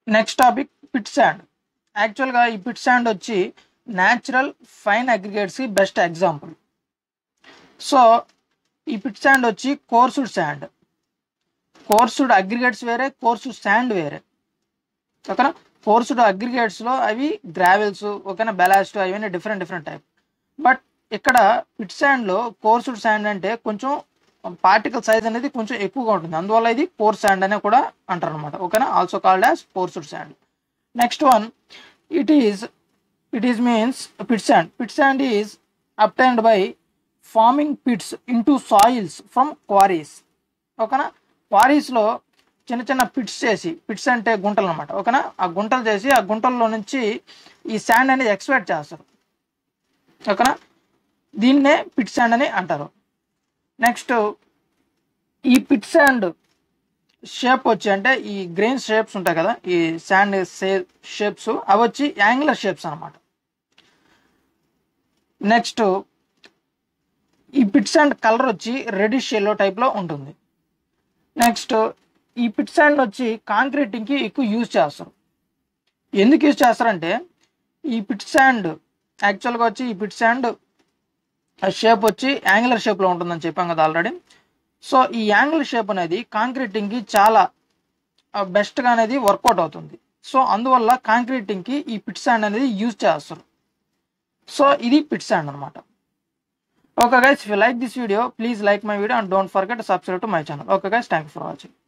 next topic pit sand యాక్చువల్గా ఈ pit sand వచ్చి న్యాచురల్ ఫైన్ అగ్రిగేట్స్కి బెస్ట్ ఎగ్జాంపుల్ సో ఈ పిట్ శాండ్ వచ్చి కోర్సుడ్ శాండ్ కోర్సుడ్ అగ్రిగేట్స్ వేరే కోర్సుడ్ శాండ్ వేరే ఓకేనా కోర్సుడ్ అగ్రిగేట్స్లో అవి గ్రావెల్స్ ఓకేనా బెలాస్ట్ అవన్నీ డిఫరెంట్ డిఫరెంట్ టైప్ బట్ ఇక్కడ పిట్ శాండ్లో కోర్సుడ్ శాండ్ అంటే కొంచెం పార్టికల్ సైజ్ అనేది కొంచెం ఎక్కువగా ఉంటుంది అందువల్ల ఇది కోర్ శాండ్ అనే కూడా అంటారు అనమాట ఓకేనా also called as coarsed sand next one it is it is means pit sand pit sand is obtained by forming pits into soils from quarries ఓకేనా క్వారీస్లో చిన్న చిన్న పిట్స్ చేసి పిట్స్ అంటే గుంటలు అనమాట ఓకేనా ఆ గుంటలు చేసి ఆ గుంటల్లో నుంచి ఈ శాండ్ అనేది ఎక్స్పెక్ట్ చేస్తారు ఓకేనా దీన్నే పిట్ శాండ్ అని అంటారు నెక్స్ట్ ఈ పిట్ శాండ్ షేప్ వచ్చి అంటే ఈ గ్రెయిన్ షేప్స్ ఉంటాయి కదా ఈ శాండ్ షేప్స్ అవి వచ్చి యాంగులర్ షేప్స్ అనమాట నెక్స్ట్ ఈ పిట్ శాండ్ కలర్ వచ్చి రెడిష్ ఎల్లో టైప్లో ఉంటుంది నెక్స్ట్ ఈ పిట్ శాండ్ వచ్చి కాంక్రీటింగ్కి ఎక్కువ యూజ్ చేస్తారు ఎందుకు యూజ్ చేస్తారంటే ఈ పిట్ శాండ్ యాక్చువల్గా వచ్చి ఈ పిట్ శాండ్ షేప్ వచ్చి యాంగులర్ షేప్లో ఉంటుందని చెప్పాం కదా ఆల్రెడీ సో ఈ యాంగిల్ షేప్ అనేది కాంక్రీటింగ్కి చాలా బెస్ట్గా అనేది వర్కౌట్ అవుతుంది సో అందువల్ల కాంక్రీటింగ్కి ఈ పిట్ శాండ్ అనేది యూజ్ చేస్తారు సో ఇది పిట్ శాండ్ అనమాట okay guys if you like this video please like my video and don't forget subscribe to my channel okay guys thank you for watching